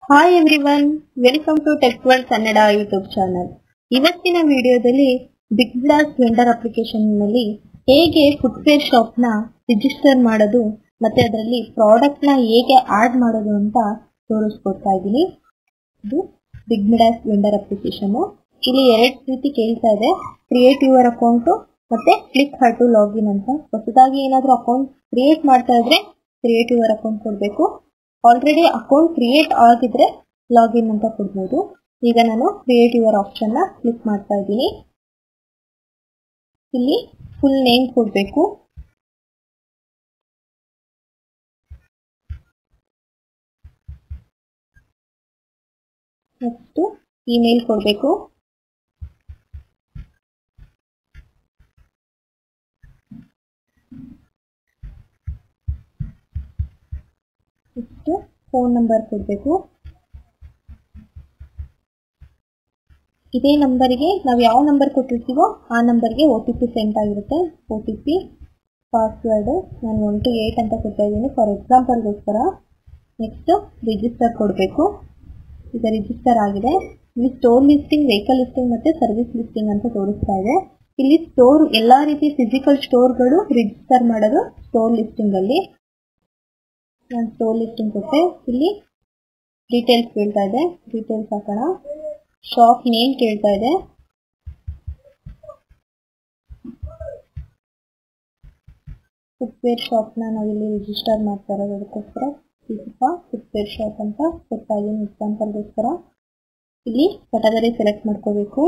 hi everyone welcome to tech world Kannada YouTube channel ಇವತ್ತಿನ ವಿಡಿಯೋದಲ್ಲಿ big bless vendor application ನಲ್ಲಿ ಹೇಗೆ ಫುಟ್ವೇರ್ ಶಾಪ್ ನ ರಿಜಿಸ್ಟರ್ ಮಾಡೋದು ಮತ್ತೆ ಅದರಲ್ಲಿ ಪ್ರಾಡಕ್ಟ್ ನ ಹೇಗೆ ಆಡ್ ಮಾಡೋದು ಅಂತ ತೋರಿಸ್ಕೊಡ್ತಾ ಇದ್ದೀನಿ ಇದು ಬಿಗ್ ಬ್ಲಾಸ್ ವೆಂಡರ್ ಅಪ್ಲಿಕೇಶನ್ ಇಲ್ಲಿ ಎರಡು ರೀತಿ ಕೇಳ್ತಾ ಇದೆ ಕ್ರಿಯೇಟ್ ಯುವರ್ ಅಕೌಂಟ್ ಮತ್ತೆ ಕ್ಲಿಕ್ ಹರ್ ಟು ಲಾಗಿನ್ ಅಂತ ಹೊಸದಾಗಿ ಏನಾದ್ರೂ ಅಕೌಂಟ್ ಕ್ರಿಯೇಟ್ ಮಾಡ್ತಾ ಇದ್ರೆ ಕ್ರಿಯೇಟ್ ಯುವರ್ ಅಕೌಂಟ್ ಕೊಡಬೇಕು ಆಲ್ರೆಡಿ ಅಕೌಂಟ್ ಕ್ರಿಯೇಟ್ ಆಗಿದ್ರೆ ಲಾಗಿನ್ ಅಂತ ಕೊಡ್ಬೋದು ಈಗ ನಾನು ಕ್ರಿಯೇಟ್ ಯುವರ್ ಆಪ್ಷನ್ ನ ಕ್ಲಿಕ್ ಮಾಡ್ತಾ ಇದ್ದೀನಿ ಇಲ್ಲಿ ಫುಲ್ ನೇಮ್ ಕೊಡಬೇಕು ನೆಕ್ಸ್ಟ್ ಇಮೇಲ್ ಕೊಡಬೇಕು ನೆಕ್ಸ್ಟ್ ಫೋನ್ ನಂಬರ್ ಕೊಡಬೇಕು ಇದೇ ನಂಬರ್ಗೆ ನಾವು ಯಾವ ನಂಬರ್ ಕೊಟ್ಟಿರ್ತೀವೋ ಆ ನಂಬರ್ಗೆ ಒ ಟಿ ಪಿ ಸೆಂಡ್ ಆಗಿರುತ್ತೆ ಒ ಟಿ ಪಿ ಪಾಸ್ವರ್ಡ್ ನಾನು ಒನ್ ಟು ಏಟ್ ಅಂತ ಕೊಡ್ತಾ ಇದ್ದೀನಿ ಫಾರ್ ಎಕ್ಸಾಂಪಲ್ಗೋಸ್ಕರ ನೆಕ್ಸ್ಟ್ ರಿಜಿಸ್ಟರ್ ಕೊಡಬೇಕು ಈಗ ರಿಜಿಸ್ಟರ್ ಆಗಿದೆ ಇಲ್ಲಿ ಸ್ಟೋರ್ ಲಿಸ್ಟಿಂಗ್ ವೆಹಿಕಲ್ ಲಿಸ್ಟಿಂಗ್ ಮತ್ತೆ ಸರ್ವಿಸ್ ಲಿಸ್ಟಿಂಗ್ ಅಂತ ತೋರಿಸ್ತಾ ಇದೆ ಇಲ್ಲಿ ಸ್ಟೋರ್ ಎಲ್ಲಾ ರೀತಿ ಫಿಸಿಕಲ್ ಸ್ಟೋರ್ಗಳು ರಿಜಿಸ್ಟರ್ ಮಾಡೋದು ಸ್ಟೋರ್ ಲಿಸ್ಟಿಂಗ್ ಅಲ್ಲಿ ನಾನು ಸ್ಟೋರ್ ಲಿಸ್ಟಿಂಗ್ ಕೊಟ್ಟೆ ಇಲ್ಲಿ ಡೀಟೇಲ್ಸ್ ಕೇಳ್ತಾ ಇದೆ ಡೀಟೇಲ್ಸ್ ಹಾಕೋಣ ಶಾಪ್ ನೇಮ್ ಕೇಳ್ತಾ ಇದೆ ಫುಟ್ವೇರ್ ಶಾಪ್ನ ನಾವಿಲ್ಲಿ ರಿಜಿಸ್ಟರ್ ಮಾಡ್ತಾ ಇರೋದು ಅದಕ್ಕೋಸ್ಕರ ದೀಪಿಕಾ ಫುಟ್ವೇರ್ ಶಾಪ್ ಅಂತ ಕೊಡ್ತಾ ಇದ್ದೀನಿ ಎಕ್ಸಾಂಪಲ್ಗೋಸ್ಕರ ಇಲ್ಲಿ ಕ್ಯಾಟಗರಿ ಸೆಲೆಕ್ಟ್ ಮಾಡ್ಕೋಬೇಕು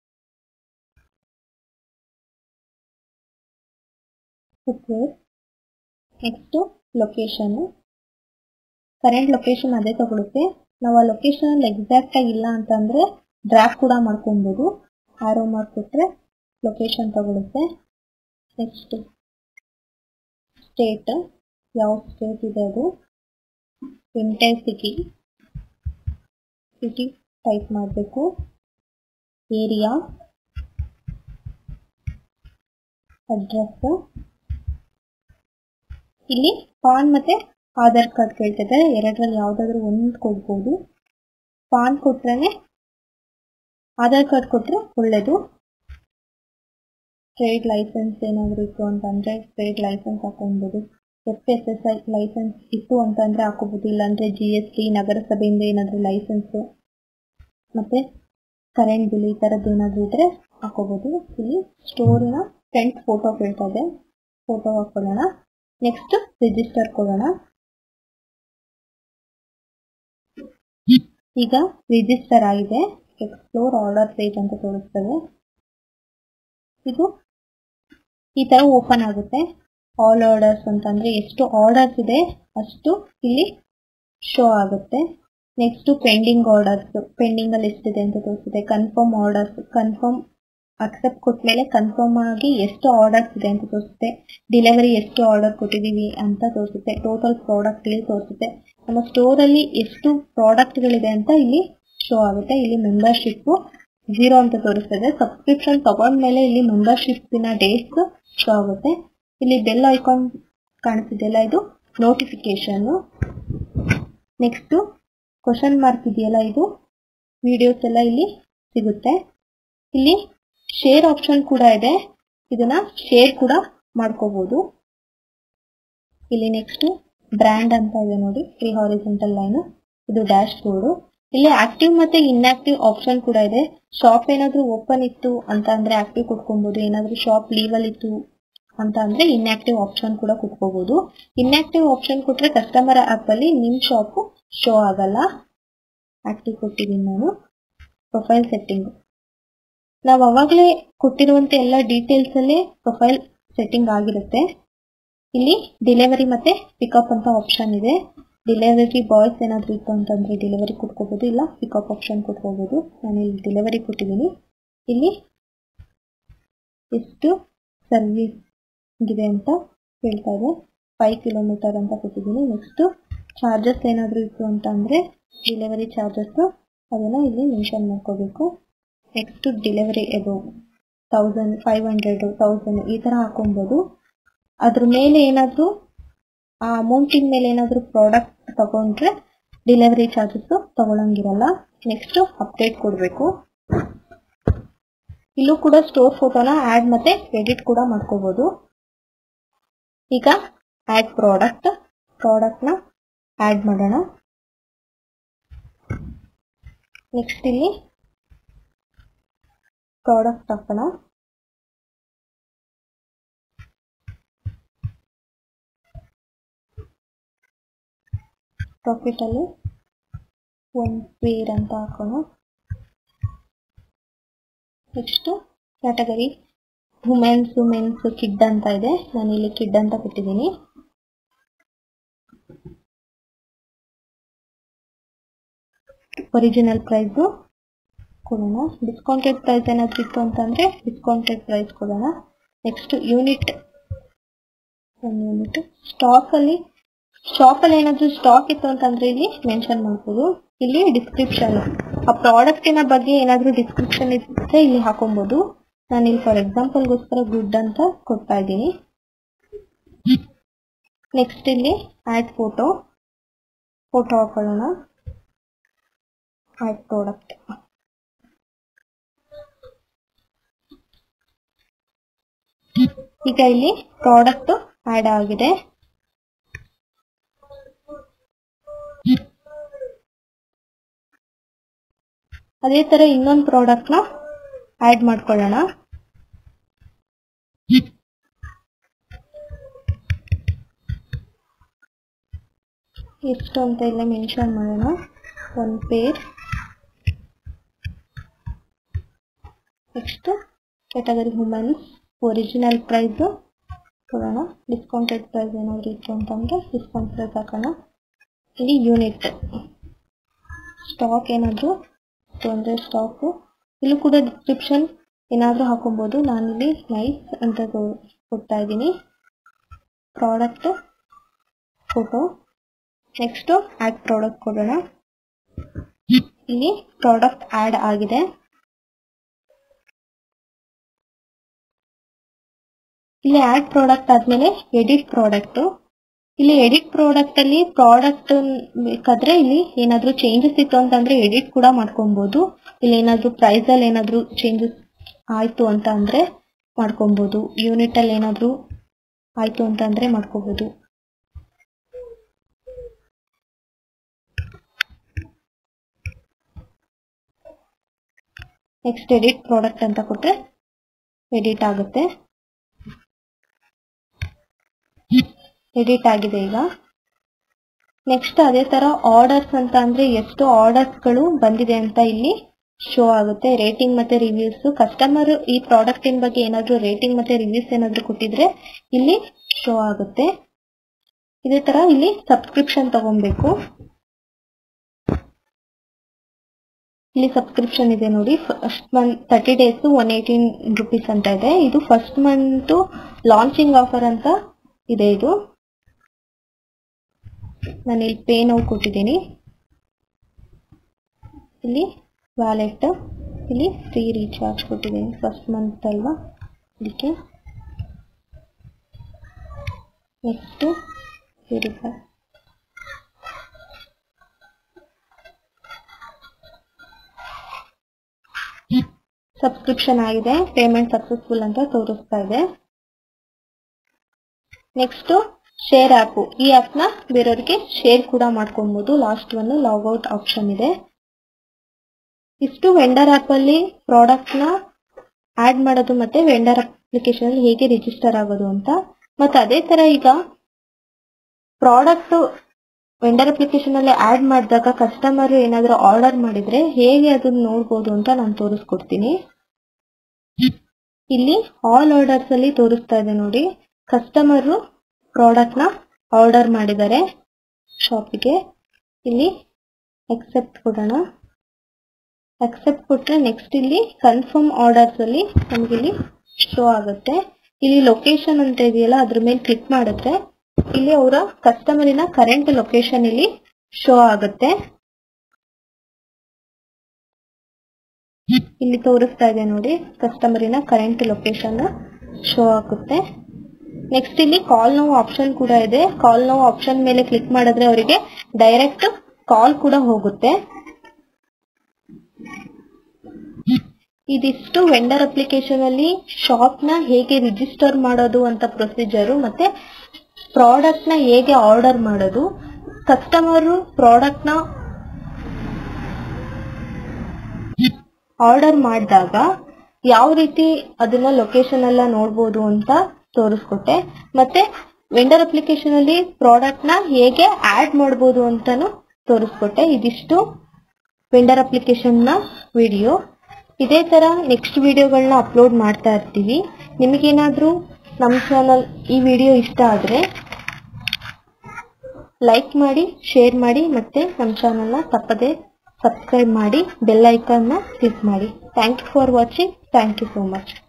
footwear next location current location ಅದೇ ತಗೊಳುತ್ತೆ ನಾವು ಆ ಲೊಕೇಶನ್ ಅಲ್ಲಿ ಎಕ್ಸಾಕ್ಟ್ ಆಗಿ ಇಲ್ಲ ಅಂತಂದ್ರೆ ಡ್ರಾಫ್ಟ್ ಕೂಡ ಮಾಡ್ಕೊಬಹುದು ಆರೋ ಮಾಡ್ಕೊಟ್ರೆ ಲೊಕೇಶನ್ ತಗೊಳುತ್ತೆ ನೆಕ್ಸ್ಟ್ ಸ್ಟೇಟ್ ಯಾವ ಸ್ಟೇಟ್ ಇದೆ ಅದು ಎಂಟೈರ್ ಸಿಟಿ ಸಿಟಿ ಟೈಪ್ ಮಾಡಬೇಕು ಏರಿಯಾ ಅಡ್ರೆಸ್ ಇಲ್ಲಿ ಪಾನ್ ಮತ್ತೆ ಆಧಾರ್ ಕಾರ್ಡ್ ಕೇಳ್ತಿದೆ ಎರಡರಲ್ಲಿ ಯಾವ್ದಾದ್ರು ಒಂದು ಕೊಡ್ಬೋದು ಪಾನ್ ಕೊಟ್ರೆ ಆಧಾರ್ ಕಾರ್ಡ್ ಕೊಟ್ರೆ ಒಳ್ಳೇದು ಟ್ರೇಡ್ ಲೈಸೆನ್ಸ್ ಏನಾದ್ರು ಇತ್ತು ಅಂತಂದ್ರೆ ಟ್ರೇಡ್ ಲೈಸೆನ್ಸ್ ಹಾಕೊಬಹುದು F S S I license ಇತ್ತು ಅಂತಂದ್ರೆ ಹಾಕೋಬಹುದು ಇಲ್ಲಾಂದ್ರೆ ಜಿ ಎಸ್ ಟಿ ನಗರಸಭೆಯಿಂದ ಏನಾದ್ರು ಲೈಸೆನ್ಸ್ ಮತ್ತೆ ಕರೆಂಟ್ ಬಿಲ್ ಈ ತರದ್ದು ಏನಾದ್ರು ಇದ್ರೆ ಹಾಕೋಬಹುದು ಇಲ್ಲಿ ಸ್ಟೋರಿನ ಫ್ರಂಟ್ ಫೋಟೋ ಕೇಳ್ತಾ ಇದೆ ಫೋಟೋ ಹಾಕೊಳ್ಳೋಣ ನೆಕ್ಸ್ಟ್ ರಿಜಿಸ್ಟರ್ ಕೊಡೋಣ ಈಗ ರಿಜಿಸ್ಟರ್ ಆಗಿದೆ ಎಕ್ಸ್ಪ್ಲೋರ್ ಆರ್ಡರ್ ಪೇಜ್ ಅಂತ ತೋರಿಸ್ತದೆ ಇದು ಈ ತರ ಓಪನ್ ಆಗುತ್ತೆ ಆಲ್ ಆರ್ಡರ್ಸ್ ಅಂತಂದ್ರೆ ಎಷ್ಟು ಆರ್ಡರ್ಸ್ ಇದೆ ಅಷ್ಟು ಇಲ್ಲಿ ಶೋ ಆಗುತ್ತೆ ನೆಕ್ಸ್ಟ್ ಪೆಂಡಿಂಗ್ ಆರ್ಡರ್ಸ್ ಪೆಂಡಿಂಗ್ ಅಲ್ಲಿ ಎಷ್ಟಿದೆ ಅಂತ ತೋರಿಸುತ್ತೆ ಕನ್ಫರ್ಮ್ ಆರ್ಡರ್ಸ್ ಕನ್ಫರ್ಮ್ ಅಕ್ಸೆಪ್ಟ್ ಕೊಟ್ಮೇಲೆ ಕನ್ಫರ್ಮ್ ಆಗಿ ಎಷ್ಟು ಆರ್ಡರ್ಸ್ ಇದೆ ಅಂತ ತೋರಿಸುತ್ತೆ ಡಿಲಿವರಿ ಎಷ್ಟು ಆರ್ಡರ್ ಕೊಟ್ಟಿದೀವಿ ಅಂತ ತೋರಿಸುತ್ತೆ ಟೋಟಲ್ ಪ್ರಾಡಕ್ಟ್ ಇಲ್ಲಿ ತೋರಿಸುತ್ತೆ ನಮ್ಮ ಸ್ಟೋರ್ ಅಲ್ಲಿ ಎಷ್ಟು ಪ್ರಾಡಕ್ಟ್ ಗಳಿದೆ ಅಂತ ಇಲ್ಲಿ ಶೋ ಆಗುತ್ತೆ ಇಲ್ಲಿ ಮೆಂಬರ್ಶಿಪ್ ಜೀರೋ ಅಂತ ತೋರಿಸ್ತದೆ ಸಬ್ಸ್ಕ್ರಿಪ್ಷನ್ ತಗೊಂಡ್ಮೇಲೆ ಇಲ್ಲಿ ಮೆಂಬರ್ಶಿಪ್ ನ ಡೇಟ್ಸ್ ಶೋ ಆಗುತ್ತೆ ಇಲ್ಲಿ ಬೆಲ್ ಐಕಾನ್ ಕಾಣಿಸ್ತಿದೆಯಲ್ಲ ಇದು ನೋಟಿಫಿಕೇಶನ್ ನೆಕ್ಸ್ಟ್ ಕ್ವಶನ್ ಮಾರ್ಕ್ ಇದೆಯಲ್ಲ ಇದು ವಿಡಿಯೋಸ್ ಎಲ್ಲ ಇಲ್ಲಿ ಸಿಗುತ್ತೆ ಇಲ್ಲಿ ಶೇರ್ ಆಪ್ಷನ್ ಕೂಡ ಇದೆ ಇದನ್ನ ಶೇರ್ ಕೂಡ ಮಾಡ್ಕೋಬಹುದು ಇಲ್ಲಿ ನೆಕ್ಸ್ಟ್ ಬ್ರ್ಯಾಂಡ್ ಅಂತ ಇದೆ ನೋಡಿ ಫ್ರೀ ಹಾರಿಜೆಂಟಲ್ ಲೈನ್ ಇದು ಡ್ಯಾಶ್ ಬೋರ್ಡ್ ಇಲ್ಲಿ ಆಕ್ಟಿವ್ ಮತ್ತೆ ಇನ್ಆಕ್ಟಿವ್ ಆಪ್ಷನ್ ಕೂಡ ಇದೆ ಶಾಪ್ ಏನಾದ್ರೂ ಓಪನ್ ಇತ್ತು ಅಂತ ಅಂದ್ರೆ ಆಕ್ಟಿವ್ ಕೊಟ್ಕೊಬಹುದು ಏನಾದ್ರೂ ಶಾಪ್ ಲೀವ್ ಅಲ್ಲಿ ಇತ್ತು ಅಂತ ಅಂದ್ರೆ ಇನ್ಆಕ್ಟಿವ್ ಆಪ್ಷನ್ ಕೂಡ ಕೊಟ್ಕೋಬಹುದು ಇನ್ಆಕ್ಟಿವ್ ಆಪ್ಷನ್ ಕೊಟ್ರೆ ಕಸ್ಟಮರ್ ಆಪ್ ಅಲ್ಲಿ ನಿಮ್ ಶಾಪ್ ಶೋ ಆಗಲ್ಲ ಆಕ್ಟಿವ್ ಕೊಟ್ಟಿದ್ದೀನಿ ನಾನು ಪ್ರೊಫೈಲ್ ಸೆಟ್ಟಿಂಗ್ ನಾವು ಅವಾಗಲೇ ಕೊಟ್ಟಿರುವಂತೆ ಎಲ್ಲ ಡೀಟೇಲ್ಸ್ ಅಲ್ಲೇ ಪ್ರೊಫೈಲ್ ಸೆಟ್ಟಿಂಗ್ ಆಗಿರುತ್ತೆ ಇಲ್ಲಿ ಡಿಲಿವರಿ ಮತ್ತೆ ಪಿಕಪ್ ಅಂತ ಆಪ್ಷನ್ ಇದೆ ಡಿಲಿವರಿ ಬಾಯ್ಸ್ ಏನಾದ್ರು ಇತ್ತು ಅಂತಂದ್ರೆ ಡಿಲಿವರಿ ಕೊಟ್ಕೋಬಹುದು ಇಲ್ಲ ಪಿಕಪ್ ಆಪ್ಷನ್ ಕೊಟ್ಕೋಬಹುದು ನಾನು ಇಲ್ಲಿ ಡಿಲಿವರಿ ಕೊಟ್ಟಿದ್ದೀನಿ ಇಲ್ಲಿ ಎಷ್ಟು ಸರ್ವಿಸ್ ಇದೆ ಅಂತ ಹೇಳ್ತಾ ಇದೆ ಫೈವ್ ಕಿಲೋಮೀಟರ್ ಅಂತ ಕೊಟ್ಟಿದ್ದೀನಿ ನೆಕ್ಸ್ಟ್ ಚಾರ್ಜಸ್ ಏನಾದ್ರು ಇತ್ತು ಅಂತ ಅಂದ್ರೆ ಡೆಲಿವರಿ ಚಾರ್ಜಸ್ ಅದನ್ನ ಇಲ್ಲಿ ಮೆನ್ಷನ್ ಮಾಡ್ಕೋಬೇಕು next delivery above thousand five hundred thousand ಈ ತರ ಹಾಕೊಬಹುದು ಅದ್ರ ಮೇಲೆ ಏನಾದ್ರು ಆ ಅಮೌಂಟಿನ ಮೇಲೆ ಏನಾದ್ರು ಪ್ರಾಡಕ್ಟ್ ತಗೊಂಡ್ರೆ ಡೆಲಿವರಿ ಚಾರ್ಜಸ್ ತಗೊಳಂಗಿರಲ್ಲ ನೆಕ್ಸ್ಟ್ ಅಪ್ಡೇಟ್ ಕೊಡಬೇಕು ಇಲ್ಲೂ ಕೂಡ ಸ್ಟೋರ್ ಫೋಟೋನ ಆಡ್ ಮತ್ತೆ ಎಡಿಟ್ ಕೂಡ ಮಾಡ್ಕೋಬಹುದು ಈಗ ಆಡ್ ಪ್ರಾಡಕ್ಟ್ ಪ್ರಾಡಕ್ಟ್ ನ ಆಡ್ ಮಾಡೋಣ ನೆಕ್ಸ್ಟ್ ಇಲ್ಲಿ ಪ್ರಾಡಕ್ಟ್ ಹಾಕೋಣ ಪ್ರಾಫಿಟ್ ಅಲ್ಲಿ ಒನ್ ಪೇರ್ ಅಂತ ಹಾಕೋಣ next category women's men's kid ಅಂತ ಇದೆ ನಾನು ಇಲ್ಲಿ ಕಿಡ್ ಅಂತ ಕೊಟ್ಟಿದ್ದೀನಿ ಒರಿಜಿನಲ್ ಪ್ರೈಸ್ ಕೊಡೋಣ ಡಿಸ್ಕೌಂಟೆಡ್ ಪ್ರೈಸ್ ಏನಾದ್ರು ಇತ್ತು ಅಂತಂದ್ರೆ ಡಿಸ್ಕೌಂಟೆಡ್ ಪ್ರೈಸ್ ಕೊಡೋಣ next unit one unit stock ಅಲ್ಲಿ ಶಾಪ್ ಅಲ್ಲಿ ಏನಾದ್ರು ಸ್ಟಾಕ್ ಇತ್ತು ಅಂತಂದ್ರೆ ಇಲ್ಲಿ ಮೆನ್ಷನ್ ಮಾಡ್ಬೋದು ಇಲ್ಲಿ ಡಿಸ್ಕ್ರಿಪ್ಷನ್ ಆ ಪ್ರಾಡಕ್ಟಿನ ಬಗ್ಗೆ ಏನಾದ್ರು ಡಿಸ್ಕ್ರಿಪ್ಷನ್ ಇದ್ರೆ ಇಲ್ಲಿ ಹಾಕೊಬಹುದು ನಾನು ಇಲ್ಲಿ ಫಾರ್ ಎಕ್ಸಾಂಪಲ್ಗೋಸ್ಕರ ಗುಡ್ ಅಂತ ಕೊಡ್ತಾ ಇದ್ದೀನಿ ನೆಕ್ಸ್ಟ್ ಇಲ್ಲಿ ಆಡ್ ಫೋಟೋ ಫೋಟೋ ಹಾಕೊಳ್ಳೋಣ ಆಡ್ ಪ್ರಾಡಕ್ಟ್ ಈಗ ಇಲ್ಲಿ ಪ್ರಾಡಕ್ಟ್ ಆಡ್ ಆಗಿದೆ ಅದೇ ತರ ಇನ್ನೊಂದು ಪ್ರಾಡಕ್ಟ್ ನ ಆಡ್ ಮಾಡ್ಕೊಳ್ಳೋಣ ಎಷ್ಟು ಅಂತ ಇಲ್ಲ ಮೆನ್ಷನ್ ಮಾಡೋಣ one pair next category women's original price ಕೊಡೋಣ ಡಿಸ್ಕೌಂಟೆಡ್ ಪ್ರೈಸ್ ಏನಾದ್ರು ಇತ್ತು ಅಂತಂದ್ರೆ ಡಿಸ್ಕೌಂಟ್ ಪ್ರೈಸ್ ಹಾಕೋಣ ಇಲ್ಲಿ ಯೂನಿಟ್ ಸ್ಟಾಕ್ ಏನಾದ್ರು ತೊಂದರೆ ಸ್ಟಾಕು ಇಲ್ಲೂ ಕೂಡ ಡಿಸ್ಕ್ರಿಪ್ಷನ್ ಏನಾದರೂ ಹಾಕೊಬೋದು ನಾನಿಲ್ಲಿ ನೈಸ್ ಅಂತ ತೋ- ಕೊಡ್ತಾ ಇದ್ದೀನಿ product photo next add product ಕೊಡೋಣ ಇಲ್ಲಿ ಪ್ರಾಡಕ್ಟ್ ಆ್ಯಡ್ ಆಗಿದೆ ಇಲ್ಲಿ ಆ್ಯಡ್ ಪ್ರಾಡಕ್ಟ್ ಆದ್ಮೇಲೆ ಎಡಿಟ್ ಪ್ರಾಡಕ್ಟ್ ಇಲ್ಲಿ ಎಡಿಟ್ ಪ್ರಾಡಕ್ಟ್ ಅಲ್ಲಿ ಪ್ರಾಡಕ್ಟ್ ಬೇಕಾದ್ರೆ ಇಲ್ಲಿ ಏನಾದ್ರೂ ಚೇಂಜಸ್ ಇತ್ತು ಅಂತಂದ್ರೆ ಎಡಿಟ್ ಕೂಡ ಮಾಡ್ಕೊಬಹುದು ಇಲ್ಲಿ ಏನಾದ್ರೂ ಪ್ರೈಸ್ ಅಲ್ಲಿ ಏನಾದ್ರೂ ಚೇಂಜಸ್ ಆಯ್ತು ಅಂತ ಅಂದ್ರೆ ಮಾಡ್ಕೊಬಹುದು ಯೂನಿಟ್ ಅಲ್ಲಿ ಏನಾದ್ರೂ ಆಯ್ತು ಅಂತ ಅಂದ್ರೆ ಮಾಡ್ಕೋಬಹುದು ನೆಕ್ಸ್ಟ್ ಎಡಿಟ್ ಪ್ರಾಡಕ್ಟ್ ಅಂತ ಕೊಟ್ರೆ ಎಡಿಟ್ ಆಗುತ್ತೆ ಎಡಿಟ್ ಆಗಿದೆ ಈಗ ನೆಕ್ಸ್ಟ್ ಅದೇ ತರ ಆರ್ಡರ್ಸ್ ಅಂತ ಅಂದ್ರೆ ಎಷ್ಟು ಆರ್ಡರ್ಸ್ ಗಳು ಬಂದಿದೆ ಅಂತ ಇಲ್ಲಿ ಶೋ ಆಗುತ್ತೆ ರೇಟಿಂಗ್ ಮತ್ತೆ ರಿವ್ಯೂಸ್ ಕಸ್ಟಮರ್ ಈ ಪ್ರಾಡಕ್ಟ್ ಇನ್ ಬಗ್ಗೆ ಏನಾದ್ರೂ ರೇಟಿಂಗ್ ಮತ್ತೆ ರಿವ್ಯೂಸ್ ಏನಾದ್ರೂ ಕೊಟ್ಟಿದ್ರೆ ಇಲ್ಲಿ ಶೋ ಆಗುತ್ತೆ ಇದೇ ತರ ಇಲ್ಲಿ ಸಬ್ಸ್ಕ್ರಿಪ್ಷನ್ ತಗೊಬೇಕು ಇಲ್ಲಿ ಸಬ್ಸ್ಕ್ರಿಪ್ಷನ್ ಇದೆ ನೋಡಿ first month thirty days one eighteen rupees ಅಂತ ಇದೆ ಇದು ಫಸ್ಟ್ ಮಂತ್ ಲಾಂಚಿಂಗ್ ಆಫರ್ ಅಂತ ಇದೆ ಇದು ನಾನು ಇಲ್ಲಿ ಪೇ ನೋವು ಕೊಟ್ಟಿದ್ದೀನಿ ಇಲ್ಲಿ ವ್ಯಾಲೆಟ್ ಇಲ್ಲಿ ಫ್ರೀ ರೀಚಾರ್ಜ್ ಕೊಟ್ಟಿದ್ದೀನಿ ಫಸ್ಟ್ ಮಂತ್ ಅಲ್ವಾ ಅದಕ್ಕೆ ನೆಕ್ಸ್ಟ್ ವೆರಿಫೈ ಸಬ್ಸ್ಕ್ರಿಪ್ಷನ್ ಆಗಿದೆ ಪೇಮೆಂಟ್ ಸಕ್ಸಸ್ಫುಲ್ ಅಂತ ತೋರಿಸ್ತಾ ಇದೆ ನೆಕ್ಸ್ಟ್ ಶೇರ್ ಆಪ್ ಈ ಆಪ್ ನ ಬೇರೆಯವರಿಗೆ ಶೇರ್ ಕೂಡ ಮಾಡ್ಕೊಬಹುದು ಲಾಸ್ಟ್ ಒನ್ ಲಾಗೌಟ್ ಆಪ್ಷನ್ ಇದೆ ಇಷ್ಟು ವೆಂಡರ್ ಆಪ್ ಅಲ್ಲಿ ಪ್ರಾಡಕ್ಟ್ ನ ಆಡ್ ಮಾಡೋದು ಮತ್ತೆ ವೆಂಡರ್ ಅಪ್ಲಿಕೇಶನ್ ಅಲ್ಲಿ ಹೇಗೆ ರಿಜಿಸ್ಟರ್ ಆಗೋದು ಅಂತ ಮತ್ತೆ ಅದೇ ತರ ಈಗ ಪ್ರಾಡಕ್ಟ್ ವೆಂಡರ್ ಅಪ್ಲಿಕೇಶನ್ ಅಲ್ಲಿ ಆಡ್ ಮಾಡಿದಾಗ ಕಸ್ಟಮರ್ ಏನಾದ್ರೂ ಆರ್ಡರ್ ಮಾಡಿದ್ರೆ ಹೇಗೆ ಅದನ್ನ ನೋಡ್ಬೋದು ಅಂತ ನಾನು ತೋರಿಸ್ಕೊಡ್ತೀನಿ ಇಲ್ಲಿ ಆಲ್ ಆರ್ಡರ್ಸ್ ಅಲ್ಲಿ ತೋರಿಸ್ತಾ ಇದೆ ನೋಡಿ ಕಸ್ಟಮರ್ ಪ್ರಾಡಕ್ಟ್ ನ ಆರ್ಡರ್ ಮಾಡಿದ್ದಾರೆ ಶಾಪಿಗೆ ಇಲ್ಲಿ ಅಕ್ಸೆಪ್ಟ್ ಕೊಡೋಣ ಅಕ್ಸೆಪ್ಟ್ ಕೊಟ್ರೆ ನೆಕ್ಸ್ಟ್ ಇಲ್ಲಿ ಕನ್ಫರ್ಮ್ ಆರ್ಡರ್ಸ್ ಅಲ್ಲಿ ನಮ್ಗೆ ಇಲ್ಲಿ ಶೋ ಆಗುತ್ತೆ ಇಲ್ಲಿ ಲೊಕೇಶನ್ ಅಂತ ಇದೆಯಲ್ಲ ಅದ್ರ ಮೇಲೆ ಕ್ಲಿಕ್ ಮಾಡಿದ್ರೆ ಇಲ್ಲಿ ಅವರ ಕಸ್ಟಮರಿನ ಕರೆಂಟ್ ಲೊಕೇಶನ್ ಇಲ್ಲಿ ಶೋ ಆಗುತ್ತೆ ಇಲ್ಲಿ ತೋರಿಸ್ತಾ ಇದೆ ನೋಡಿ ಕಸ್ಟಮರಿನ ಕರೆಂಟ್ ಲೊಕೇಶನ್ ಶೋ ಆಗುತ್ತೆ ನೆಕ್ಸ್ಟ್ ಇಲ್ಲಿ ಕಾಲ್ ನೋವು ಆಪ್ಷನ್ ಕೂಡ ಇದೆ ಕಾಲ್ ನೋವು ಆಪ್ಷನ್ ಮೇಲೆ ಕ್ಲಿಕ್ ಮಾಡಿದ್ರೆ ಅವರಿಗೆ ಡೈರೆಕ್ಟ್ ಕಾಲ್ ಕೂಡ ಹೋಗುತ್ತೆ ಇದಿಷ್ಟು ವೆಂಡರ್ ಅಪ್ಲಿಕೇಶನ್ ಅಲ್ಲಿ ಶಾಪ್ ನ ಹೇಗೆ ರಿಜಿಸ್ಟರ್ ಮಾಡೋದು ಅಂತ ಪ್ರೊಸೀಜರು ಮತ್ತೆ ಪ್ರಾಡಕ್ಟ್ ನ ಹೇಗೆ ಆರ್ಡರ್ ಮಾಡೋದು ಕಸ್ಟಮರ್ ಪ್ರಾಡಕ್ಟ್ ನ ಆರ್ಡರ್ ಮಾಡಿದಾಗ ಯಾವ ರೀತಿ ಅದನ್ನ ಲೊಕೇಶನ್ ಎಲ್ಲ ನೋಡ್ಬೋದು ಅಂತ ತೋರಿಸ್ಕೊಟ್ಟೆ ಮತ್ತೆ ವೆಂಡರ್ ಅಪ್ಲಿಕೇಶನ್ ಅಲ್ಲಿ ಪ್ರಾಡಕ್ಟ್ ನ ಹೇಗೆ ಆಡ್ ಮಾಡ್ಬೋದು ಅಂತಾನು ತೋರಿಸ್ಕೊಟ್ಟೆ ಇದಿಷ್ಟು ವೆಂಡರ್ ಅಪ್ಲಿಕೇಶನ್ ನ ವಿಡಿಯೋ ಇದೇ ತರ ನೆಕ್ಸ್ಟ್ ವಿಡಿಯೋಗಳನ್ನ ಅಪ್ಲೋಡ್ ಮಾಡ್ತಾ ಇರ್ತೀವಿ ನಿಮಗೇನಾದ್ರೂ ನಮ್ಮ ಚಾನಲ್ ಈ ವಿಡಿಯೋ ಇಷ್ಟ ಆದ್ರೆ ಲೈಕ್ ಮಾಡಿ ಶೇರ್ ಮಾಡಿ ಮತ್ತೆ ನಮ್ಮ ಚಾನಲ್ನ ತಪ್ಪದೆ ಸಬ್ಸ್ಕ್ರೈಬ್ ಮಾಡಿ ಬೆಲ್ ಐಕಾನ್ನ ಕ್ಲಿಕ್ ಮಾಡಿ thank you for watching thank you so much